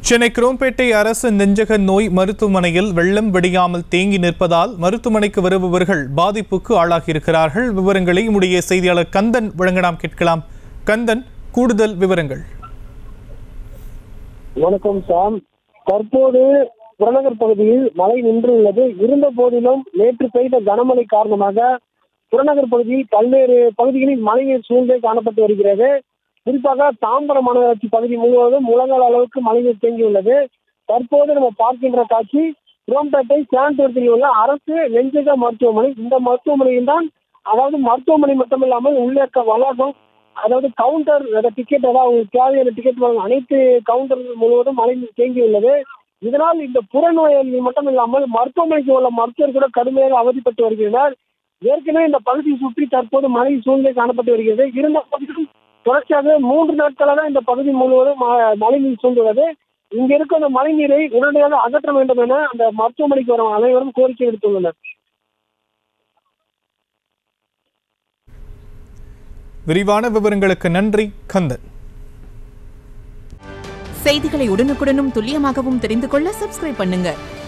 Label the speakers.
Speaker 1: சென்னை குரோம்பேட்டை அரசு நெஞ்சக நோய் மருத்துவமனையில் வெள்ளம் வெடியாமல் தேங்கி நிற்பதால் மருத்துவமனைக்கு வருபவர்கள் பாதிப்புக்கு ஆளாகியிருக்கிறார்கள் விவரங்களை உடைய செய்தியாளர் கந்தன் வழங்க நாம் கேட்கலாம் கந்தன் கூடுதல் விவரங்கள்
Speaker 2: வணக்கம் சாம் தற்போது புறநகர் பகுதியில் மழை நின்றுள்ளது இருந்த போதிலும் நேற்று பெய்த கனமழை காரணமாக புறநகர் பகுதியில் பல்வேறு பகுதிகளில் மழைநீர் சூழ்ந்தே காணப்பட்டு வருகிறது குறிப்பாக தாம்பரம் மாநகராட்சி பகுதி முழுவதும் முழங்கால் அளவுக்கு மழைநீர் தேங்கியுள்ளது தற்போது நம்ம பார்க்கின்ற காட்சி குரோம்பேட்டை சாந்தோரத்தில் உள்ள அரசு நெஞ்சக மருத்துவமனை இந்த மருத்துவமனையில் தான் அதாவது மருத்துவமனை மட்டுமில்லாமல் உள்ளே இருக்க வளாகம் அதாவது கவுண்டர் டிக்கெட் அதாவது அவங்களுக்கு தேவையான டிக்கெட் வழங்கும் அனைத்து கவுண்டர்கள் முழுவதும் மழை நீர் தேங்கியுள்ளது இதனால் இந்த புறநோயாளி மட்டும் இல்லாமல் மருத்துவமனைக்கு உள்ள மருத்துவர் கூட கடுமையாக அவதிப்பட்டு வருகிறார் ஏற்கனவே இந்த பகுதியை சுற்றி தற்போது மழை சூழ்நிலை காணப்பட்டு வருகிறது இருந்த போதிலும் தொடர்ச்சியாக மூன்று நாட்களாக தான் இந்த பகுதி முழுவதும் ம- மழை நீர் சூழ்ந்துள்ளது இங்க இருக்க அந்த மழை நீரை உடனடியாக அகற்ற வேண்டும் என அந்த மருத்துவமனைக்கு வரும் அனைவரும் கோரிக்கை விடுத்துள்ளனர்
Speaker 1: விரிவான விவரங்களுக்கு நன்றி கந்தன்
Speaker 3: செய்திகளை உடனுக்குடனும் துல்லியமாகவும் தெரிந்து கொள்ள சப்ஸ்கிரைப் பண்ணுங்க